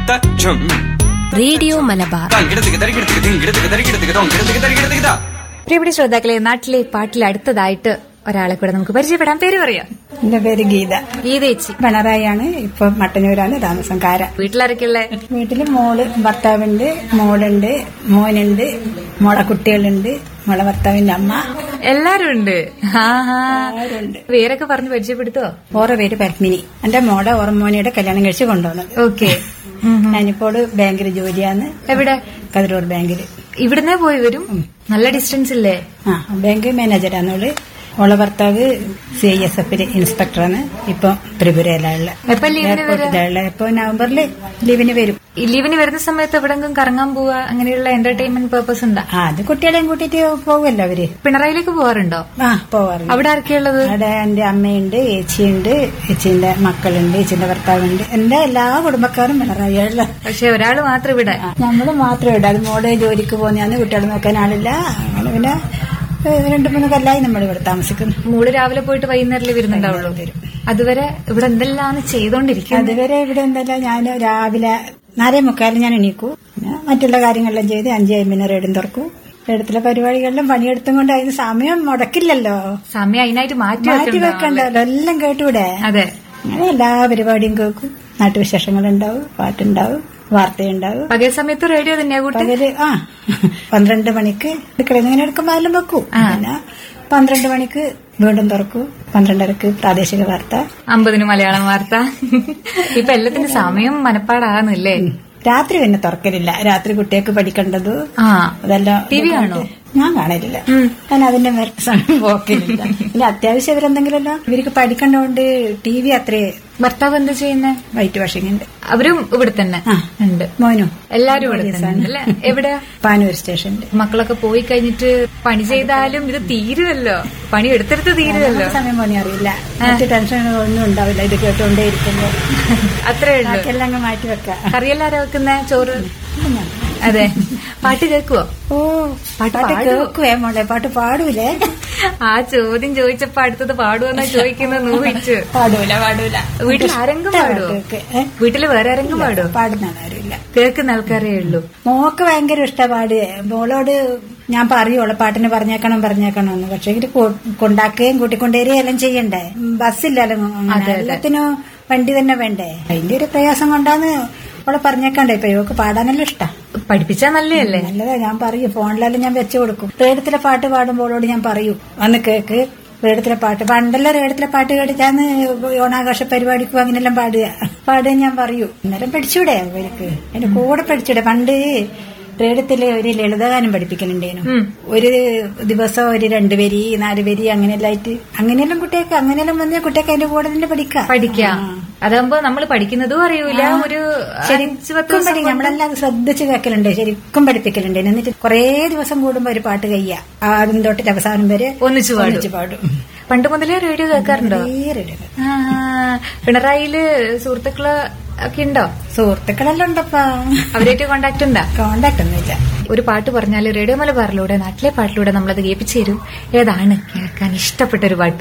തച്ചും radio Malabar തങ്കിടത്തിക്ക് തരികിടത്തിക്ക് തിങ്കിടത്തിക്ക് തരികിടത്തിക്ക് തൊങ്കിടത്തിക്ക് തരികിടത്തിക്ക് പ്രിയപ്പെട്ട ശ്രോതാക്കളെ നാട്ടിലെ പാട്ടിൽ അടുത്തതായിട്ട് ഒരാളെ കൂടെ നമുക്ക് പരിചയപ്പെടാം പേര് പറയാം എന്റെ പേര് ഗീത ഗീതേച്ചി പിണറായിയാണ് ഇപ്പൊ മട്ടന്നൂരാണ് താമസം കാര വീട്ടിലാരൊക്കെയുള്ള വീട്ടില് മോള് ഭർത്താവുണ്ട് മോളുണ്ട് മോനുണ്ട് മോളെ കുട്ടികളുണ്ട് മോളെ ഭർത്താവിന്റെ അമ്മ എല്ലാരും ഉണ്ട് ആഹാ. എല്ലാരുണ്ട്. പേരൊക്കെ പറഞ്ഞ് പരിചയപ്പെടുത്തോ ഓരോ പേര് പത്മിനി എന്റെ മോടെ ഓർമ്മോനിയുടെ കല്യാണം കഴിച്ച് കൊണ്ടുവന്നത് ഓക്കെ ഞാനിപ്പോൾ ബാങ്കിൽ ജോലിയാണ് എവിടെ കതിരൂർ ബാങ്കിൽ ഇവിടുന്നേ പോയി വരും നല്ല ഡിസ്റ്റൻസ് ഇല്ലേ ആ ബാങ്ക് മാനേജറാണ് ഓള് ഓളെ ഭർത്താവ് സി ഐ എസ് എഫില് ഇൻസ്പെക്ടറാണ് ഇപ്പൊ ത്രിപുരയിലുള്ള എപ്പോ ലീവിന് വരാ? എയർപോർട്ടിലുള്ള ഇപ്പൊ നവംബറിൽ ലീവിന് വരും ഈ ലീവിന് വരുന്ന സമയത്ത് എവിടെങ്കിലും കറങ്ങാൻ പോവാ അങ്ങനെയുള്ള എന്റർടൈൻമെന്റ് പേർപ്പസ് ഉണ്ടാ ആ അത് കുട്ടികളെയും കൂട്ടിട്ട് പോകുമല്ലോ അവര് പിണറായിലേക്ക് പോവാറുണ്ടോ ആ പോവാറുണ്ട് അവിടെ ആരൊക്കെയുള്ളത് അവിടെ എന്റെ അമ്മയുണ്ട് ഏച്ചിയുണ്ട് ഏച്ചിന്റെ മക്കളുണ്ട് ഏച്ചിന്റെ ഭർത്താവുണ്ട് എന്റെ എല്ലാ കുടുംബക്കാരും പിണറായിയുള്ള പക്ഷെ ഒരാള് മാത്രം ഇവിടെ നമ്മള് മാത്രമേ ഇട അത് മോള് ജോലിക്ക് പോകുന്നതാണ് കുട്ടികളെ നോക്കാൻ ആളില്ല അങ്ങനെ പിന്നെ ഏഹ്, രണ്ടു മൂന്ന് കൊല്ലായി നമ്മൾ ഇവിടെ താമസിക്കുന്നു മൂള് രാവിലെ പോയിട്ട് വൈകുന്നേരല്ലേ വരുന്നുണ്ടാവുള്ളൂ അതുവരെ ഇവിടെ എന്തെല്ലാം ചെയ്തോണ്ടിരിക്കുന്നത് അതുവരെ ഇവിടെ എന്തല്ല ഞാൻ രാവിലെ നാലേ മുക്കാലിന് ഞാൻ എണീക്കൂ പിന്നെ മറ്റുള്ള കാര്യങ്ങളെല്ലാം ചെയ്ത് അഞ്ച് കഴിയുമ്പോൾ റേഡും തുറക്കും റേഡത്തിലെ പരിപാടികളിലും പണിയെടുത്തും കൊണ്ട് അതിന് സമയം മുടക്കില്ലല്ലോ സമയം അതിനായിട്ട് മാറ്റി മാറ്റി വെക്കണ്ടോ? വെക്കണ്ടല്ലോ എല്ലാം കേട്ടൂടെ അതെ അങ്ങനെ എല്ലാ പരിപാടിയും കേൾക്കും നാട്ടുവിശേഷങ്ങളുണ്ടാവും പാട്ടുണ്ടാവും വാർത്തയുണ്ടാവും പകൽ സമയത്ത് റേഡിയോ തന്നെയാ കൂട്ടി പകല് ആ പന്ത്രണ്ട് മണിക്ക് അടുക്കളയിൽ നിന്ന് ഇങ്ങനെ എടുക്കുമ്പോൾ എല്ലാം വെക്കും പിന്നെ പന്ത്രണ്ട് മണിക്ക് വീണ്ടും തുറക്കും പന്ത്രണ്ടരക്ക് പ്രാദേശിക വാർത്ത അമ്പതിന് മലയാളം വാർത്ത ഇപ്പൊ എല്ലാത്തിന്റെ സമയം മനപ്പാടാകുന്നില്ലേ രാത്രി പിന്നെ തുറക്കലില്ല രാത്രി കുട്ടികൾക്ക് പഠിക്കേണ്ടത് ആ അതെല്ലാം ടി വി കാണോ? ഞാൻ കാണലില്ല ഞാൻ അതിന്റെ മേർക്ക് സമയം പോക്കില്ല പിന്നെ അത്യാവശ്യം ഇവരെന്തെങ്കിലും ഇവർക്ക് പഠിക്കേണ്ടതുകൊണ്ട് ടി വി അത്രേ ഭർത്താവ് എന്താ ചെയ്യുന്നേ വൈറ്റ് വാഷിംഗ് ഉണ്ട് അവരും ഇവിടെ തന്നെ ആ. ഉണ്ട് മോനു എല്ലാരും ഇവിടെ തന്നെ ഉണ്ട് അല്ലേ എവിടെയാ പാനൂർ സ്റ്റേഷനിൽ മക്കളൊക്കെ പോയി കഴിഞ്ഞിട്ട് പണി ചെയ്താലും ഇത് തീരുമല്ലോ പണി എടുത്തെടുത്ത് തീരുമല്ലോ സമയം പോണി അറിയില്ല മറ്റു ടെൻഷനുകളൊന്നും ഉണ്ടാവില്ല ഇത് കേട്ടുകൊണ്ടേ ഇരിക്കുമ്പോ അത്രേ ഉള്ളൂ ബാക്കിയെല്ലാം അങ്ങ് മാറ്റി വെക്കാം കറിയെല്ലാരാ വെക്കുന്ന ചോറ് അതെ പാട്ട് കേക്കുവോ ഓ പാട്ട് പാട്ട് പാടുവോ? കേൾക്കുവേ മോളെ പാട്ട് പാടൂലേ ആ ചോദ്യം ചോദിച്ചപ്പോ അടുത്തത് പാടുവെന്നാ ചോദിക്കുന്നത് ഊഹിച്ചു പാടൂല പാടൂല വീട്ടിൽ ആരെങ്കിലും പാടുവോ പാട്ടൊക്കെ, ഏ? വീട്ടില് വേറെ ആരെങ്കിലും പാടുവോ പാടുന്ന ആരുമില്ല കേൾക്കുന്ന ആൾക്കാരേ ഉള്ളൂ മോക്ക് ഭയങ്കര ഇഷ്ട പാട് മോളോട് ഞാൻ പറയുള്ളൂ പാട്ടിന് പറഞ്ഞേക്കണം പറഞ്ഞേക്കണം എന്ന് പക്ഷെ ഇത് കൊണ്ടാക്കുകയും കൂട്ടിക്കൊണ്ടുവരികയും എല്ലാം ചെയ്യണ്ടേ ബസ്സില്ലല്ലോ അങ്ങനെ എല്ലാത്തിനും വണ്ടി തന്നെ വേണ്ടേ അതിന്റെ ഒരു പ്രയാസം കൊണ്ടാന്ന് അവളെ പറഞ്ഞേക്കണ്ടേ ഇപ്പൊ ഇവക്ക് പാടാനെല്ലാം ഇഷ്ടാ പഠിപ്പിച്ചാ നല്ലതല്ലേ നല്ലതാ ഞാൻ പറയും ഫോണിലെല്ലാം ഞാൻ വെച്ചു കൊടുക്കും റേഡത്തിലെ പാട്ട് പാടുമ്പോളോട് ഞാൻ പറയൂ വന്ന് കേക്ക് റേഡത്തിലെ പാട്ട് പണ്ടെല്ലാം റേഡത്തിലെ പാട്ട് കേട്ടിട്ടാന്ന് ഓണാഘോഷ പരിപാടിക്കും അങ്ങനെല്ലാം പാടുക പാടുക ഞാൻ പറയൂ അന്നേരം പഠിച്ചൂടെ അവർക്ക് അതിന്റെ കൂടെ പഠിച്ചൂടെ പണ്ട് റേഡത്തില് ഒരു ലളിതഗാനം പഠിപ്പിക്കലുണ്ടേനു ഒരു ദിവസം ഒരു രണ്ടു വരി നാല് വരി അങ്ങനെയെല്ലാം ആയിട്ട് അങ്ങനെയെല്ലാം കുട്ടിയൊക്കെ അങ്ങനെയെല്ലാം വന്ന കുട്ടിയൊക്കെ അതിന്റെ കൂടെ തന്നെ പഠിക്കാം പഠിക്കാം അതാകുമ്പോ നമ്മൾ പഠിക്കുന്നതും അറിയൂല ഒരു അഞ്ച് പത്ത് ശരിക്കും ദിവസം പഠി നമ്മളെല്ലാം ശ്രദ്ധിച്ച് കേൾക്കലുണ്ട് ശരിക്കും പഠിപ്പിക്കലുണ്ട് എന്നിട്ട് കുറേ ദിവസം കൂടുമ്പോ ഒരു പാട്ട് കയ്യ ആദ്യം തൊട്ടിട്ട് അവസാനം വരെ ഒന്നിച്ചു പാടും ഒന്നിച്ച് പാടും പണ്ട് മുതലേ റേഡിയോ കേൾക്കാറുണ്ടോ നേരെ ഇടുക. ആ, പിണറായില് സുഹൃത്തുക്കള് ഒക്കെ ഉണ്ടോ സുഹൃത്തുക്കളെല്ലാം ഉണ്ടപ്പാ അവരായിട്ട് കോണ്ടാക്ട് ഉണ്ടാ കോണ്ടാക്ട് ഒന്നുമില്ല ഒരു പാട്ട് പറഞ്ഞാൽ റേഡിയോ മലബാറിലൂടെ നാട്ടിലെ പാട്ടിലൂടെ നമ്മളത് കേൾപ്പിച്ചു തരും ഏതാണ് കേൾക്കാൻ ഇഷ്ടപ്പെട്ട ഒരു പാട്ട്